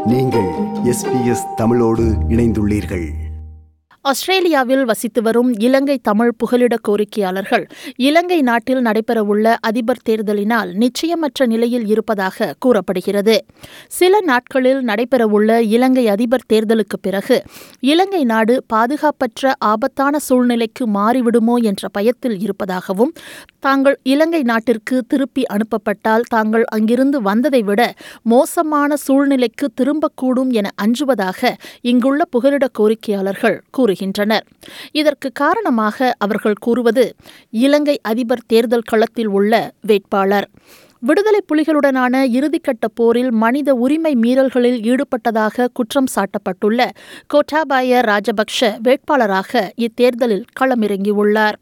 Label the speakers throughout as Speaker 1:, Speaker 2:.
Speaker 1: நீங்கள் எஸ்பிஎஸ் தமிழோடு இணைந்துள்ளீர்கள்
Speaker 2: ஆஸ்திரேலியாவில் வசித்து வரும் இலங்கை தமிழ் புகலிட கோரிக்கையாளர்கள் இலங்கை நாட்டில் நடைபெறவுள்ள அதிபர் தேர்தலினால் நிச்சயமற்ற நிலையில் இருப்பதாக கூறப்படுகிறது சில நாட்களில் நடைபெறவுள்ள இலங்கை அதிபர் தேர்தலுக்கு பிறகு இலங்கை நாடு பாதுகாப்பற்ற ஆபத்தான சூழ்நிலைக்கு மாறிவிடுமோ என்ற பயத்தில் இருப்பதாகவும் தாங்கள் இலங்கை நாட்டிற்கு திருப்பி அனுப்பப்பட்டால் தாங்கள் அங்கிருந்து வந்ததை விட மோசமான சூழ்நிலைக்கு திரும்பக்கூடும் என அஞ்சுவதாக இங்குள்ள புகலிட கோரிக்கையாளர்கள் கூறுகின்றனர் இதற்கு காரணமாக அவர்கள் கூறுவது இலங்கை அதிபர் தேர்தல் களத்தில் உள்ள வேட்பாளர் விடுதலை புலிகளுடனான இறுதிக்கட்ட போரில் மனித உரிமை மீறல்களில் ஈடுபட்டதாக குற்றம் சாட்டப்பட்டுள்ள கோட்டாபாய ராஜபக்ஷ வேட்பாளராக இத்தேர்தலில் களமிறங்கியுள்ளார்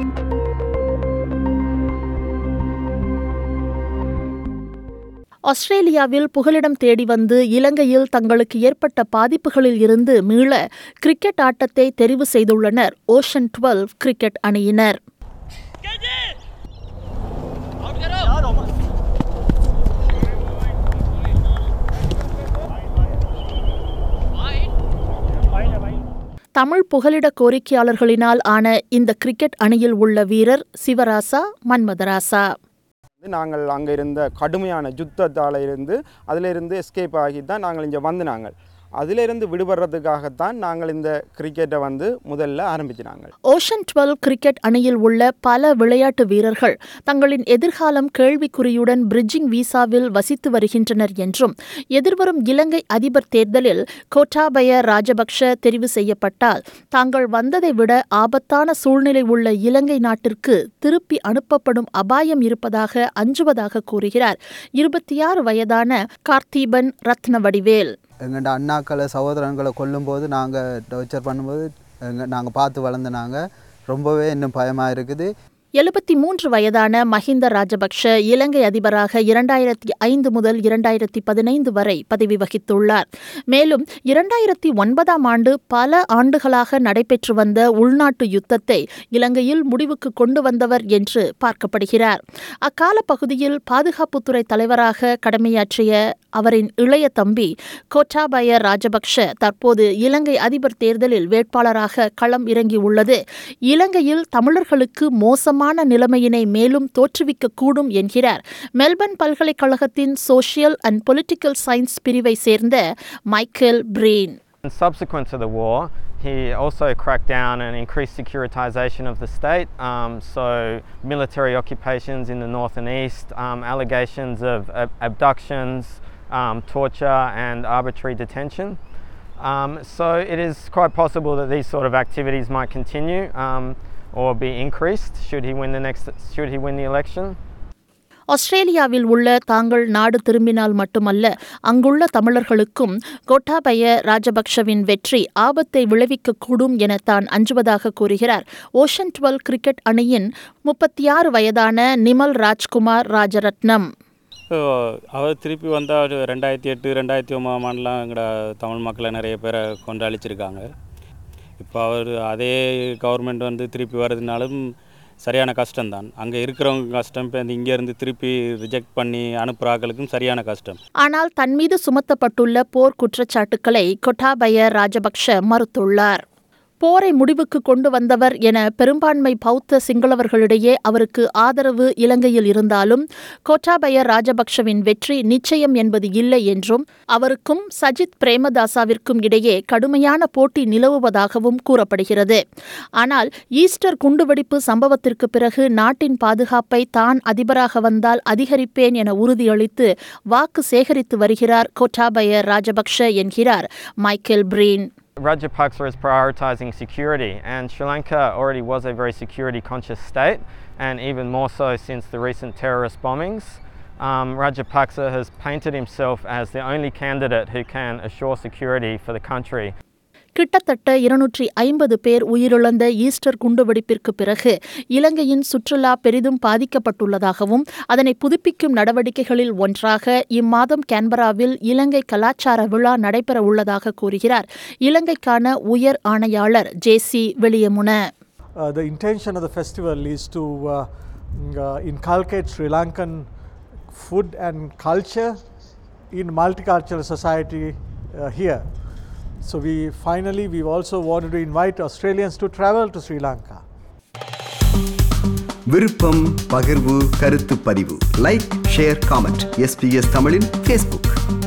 Speaker 2: ஆஸ்திரேலியாவில் புகலிடம் தேடி வந்து இலங்கையில் தங்களுக்கு ஏற்பட்ட பாதிப்புகளில் இருந்து மீள கிரிக்கெட் ஆட்டத்தை தெரிவு செய்துள்ளனர் ஓஷன் டுவெல் கிரிக்கெட் அணியினர் தமிழ் புகலிட கோரிக்கையாளர்களினால் ஆன இந்த கிரிக்கெட் அணியில் உள்ள வீரர் சிவராசா மன்மதராசா
Speaker 3: வந்து நாங்கள் அங்கே இருந்த கடுமையான யுத்தத்தால் இருந்து அதிலிருந்து எஸ்கேப் ஆகி தான் நாங்கள் இங்கே வந்து நாங்கள் அதிலிருந்து விடுபடுறதுக்காகத்தான் நாங்கள் இந்த கிரிக்கெட்டை வந்து முதல்ல ஆரம்பிச்சினாங்க
Speaker 2: ஓஷன் டுவெல் கிரிக்கெட் அணியில் உள்ள பல விளையாட்டு வீரர்கள் தங்களின் எதிர்காலம் கேள்விக்குறியுடன் பிரிட்ஜிங் வீசாவில் வசித்து வருகின்றனர் என்றும் எதிர்வரும் இலங்கை அதிபர் தேர்தலில் கோட்டாபய ராஜபக்ஷ தெரிவு செய்யப்பட்டால் தாங்கள் வந்ததை விட ஆபத்தான சூழ்நிலை உள்ள இலங்கை நாட்டிற்கு திருப்பி அனுப்பப்படும் அபாயம் இருப்பதாக அஞ்சுவதாக கூறுகிறார் இருபத்தி ஆறு வயதான கார்த்தீபன் ரத்னவடிவேல்
Speaker 4: எங்கள்ட அண்ணாக்களை சகோதரங்களை கொல்லும்போது நாங்கள் டார்ச்சர் பண்ணும்போது எங்க நாங்கள் பார்த்து வளர்ந்த நாங்கள் ரொம்பவே இன்னும் பயமாக இருக்குது
Speaker 2: எழுபத்தி மூன்று வயதான மஹிந்த ராஜபக்ஷ இலங்கை அதிபராக இரண்டாயிரத்தி ஐந்து முதல் இரண்டாயிரத்தி பதினைந்து வரை பதவி வகித்துள்ளார் மேலும் இரண்டாயிரத்தி ஒன்பதாம் ஆண்டு பல ஆண்டுகளாக நடைபெற்று வந்த உள்நாட்டு யுத்தத்தை இலங்கையில் முடிவுக்கு கொண்டு வந்தவர் என்று பார்க்கப்படுகிறார் அக்கால பகுதியில் பாதுகாப்புத்துறை தலைவராக கடமையாற்றிய அவரின் இளைய தம்பி கோட்டாபய ராஜபக்ஷ தற்போது இலங்கை அதிபர் தேர்தலில் வேட்பாளராக களம் இறங்கியுள்ளது இலங்கையில் தமிழர்களுக்கு மோசமான நிலைமையினை மேலும் தோற்றுவிக்கக்கூடும் என்கிறார் மெல்பர்ன் பல்கலைக்கழகத்தின் சோஷியல் அண்ட் பொலிட்டிக்கல் சயின்ஸ் பிரிவை சேர்ந்த Michael Breen
Speaker 5: Subsequent to the war, he also cracked down and increased securitization of the state. Um, so, military occupations in the north and east, um, allegations of ab- abductions, um, torture, and arbitrary detention. Um, so, it is quite possible that these sort of activities might continue um, or be increased should he win the next should he win the election.
Speaker 2: ஆஸ்திரேலியாவில் உள்ள தாங்கள் நாடு திரும்பினால் மட்டுமல்ல அங்குள்ள தமிழர்களுக்கும் கோட்டாபய ராஜபக்ஷவின் வெற்றி ஆபத்தை விளைவிக்கக்கூடும் என தான் அஞ்சுவதாக கூறுகிறார் ஓஷன் டுவெல் கிரிக்கெட் அணியின் முப்பத்தி ஆறு வயதான நிமல் ராஜ்குமார் ராஜரத்னம்
Speaker 6: ஸோ அவர் திருப்பி வந்தால் ஒரு ரெண்டாயிரத்தி எட்டு ரெண்டாயிரத்தி ஒன்பதாம் ஆண்டுலாம் எங்களோட தமிழ் மக்களை நிறைய பேரை கொண்டு அழிச்சிருக்காங்க இப்போ அவர் அதே கவர்மெண்ட் வந்து திருப்பி வர்றதுனாலும் சரியான கஷ்டம்தான் அங்கே இருக்கிறவங்க கஷ்டம் இப்போ இங்கேருந்து திருப்பி ரிஜெக்ட் பண்ணி அனுப்புகிறாக்களுக்கும் சரியான கஷ்டம்
Speaker 2: ஆனால் தன் மீது சுமத்தப்பட்டுள்ள போர் குற்றச்சாட்டுக்களை கொட்டாபய ராஜபக்ஷ மறுத்துள்ளார் போரை முடிவுக்கு கொண்டு வந்தவர் என பெரும்பான்மை பௌத்த சிங்களவர்களிடையே அவருக்கு ஆதரவு இலங்கையில் இருந்தாலும் கோட்டாபய ராஜபக்ஷவின் வெற்றி நிச்சயம் என்பது இல்லை என்றும் அவருக்கும் சஜித் பிரேமதாசாவிற்கும் இடையே கடுமையான போட்டி நிலவுவதாகவும் கூறப்படுகிறது ஆனால் ஈஸ்டர் குண்டுவெடிப்பு சம்பவத்திற்கு பிறகு நாட்டின் பாதுகாப்பை தான் அதிபராக வந்தால் அதிகரிப்பேன் என உறுதியளித்து வாக்கு சேகரித்து வருகிறார் கோட்டாபய ராஜபக்ஷ என்கிறார் Michael Breen
Speaker 5: Rajapaksa is prioritising security, and Sri Lanka already was a very security conscious state, and even more so since the recent terrorist bombings. Um, Rajapaksa has painted himself as the only candidate who can assure security for the country.
Speaker 2: கிட்டத்தட்ட இருநூற்றி ஐம்பது பேர் உயிரிழந்த Easter குண்டுவெடிப்பிற்கு பிறகு இலங்கையின் சுற்றுலா பெரிதும் பாதிக்கப்பட்டுள்ளதாகவும் அதனை புதுப்பிக்கும் நடவடிக்கைகளில் ஒன்றாக இம்மாதம் கேன்பராவில் இலங்கை கலாச்சார விழா நடைபெற உள்ளதாக கூறுகிறார் இலங்கைக்கான உயர் ஆணையாளர் J C Weliamuna
Speaker 7: Uh, the intention of the festival is to uh, mm, uh, inculcate Sri Lankan food and culture in multicultural society uh, here. So we finally we also wanted to invite Australians to travel to Sri Lanka.
Speaker 1: விருப்பம் பகிர்வு கருத்து பதிவு like share comment S B S தமிழின் Facebook